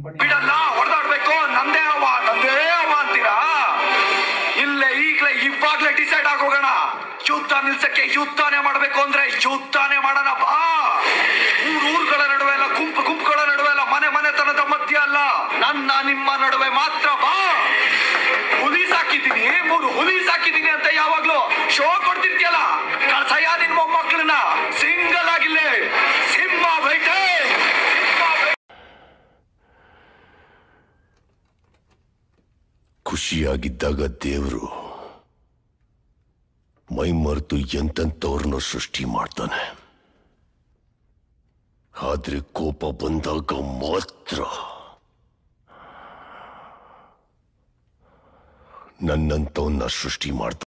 ಬಿಡಲ್ಲ ಹೊಡೆದಾಡ್ಬೇಕು ನಂದೇ ಅವ ನಂದೇ ಅವ ಅಂತೀರಾ ಇಲ್ಲೇ ಈಗ್ಲೇ ಇವಾಗ್ಲೇ ಡಿಸೈಡ್ ಆಗೋಗೋಣ ಯುದ್ಧ ನಿಲ್ಸಕ್ಕೆ ಯುದ್ಧನೇ ಮಾಡ್ಬೇಕು ಅಂದ್ರೆ ಯುದ್ಧನೇ ಮಾಡೋಣ ಬಾ ಊರ್ ಊರುಗಳ ನಡುವೆ ಅಲ್ಲ ಗುಂಪು ಗುಂಪುಗಳ ನಡುವೆ ಅಲ್ಲ ಮನೆ ಮನೆತನದ ಮಧ್ಯ ಅಲ್ಲ ನನ್ನ ನಿಮ್ಮ ನಡುವೆ ಮಾತ್ರ ಬಾ ಹುಲಿ ಸಾಕಿದ್ದೀನಿ ಮೂರು ಹುಲಿ ಸಾಕಿದ್ದೀನಿ ಅಂತ ಯಾವಾಗ್ಲೂ ಶೋ ಕೊಡ್ತಿರ್ತೀಯಲ್ಲ ಕಳ್ಸಯ್ಯ ನಿನ್ ಮೊಮ್ಮಕ್ಕಳನ್ನ ಸಿಂಗಲ್ ಆಗಿಲ್ಲೇ ಸಿಂಹ ಬೇಟೆ ಸಿಂಹ ಬೇಟೆ ಖುಷಿಯಾಗಿದ್ದಾಗ ದೇವರು ಮೈ ಮರೆತು ಎಂತೆಂಥವ್ರನ್ನ ಸೃಷ್ಟಿ ಮಾಡ್ತಾನೆ ಆದ್ರೆ ಕೋಪ ಬಂದಾಗ ಮಾತ್ರ ನನ್ನಂತವನ್ನ ಸೃಷ್ಟಿ ಮಾಡ್ತಾನೆ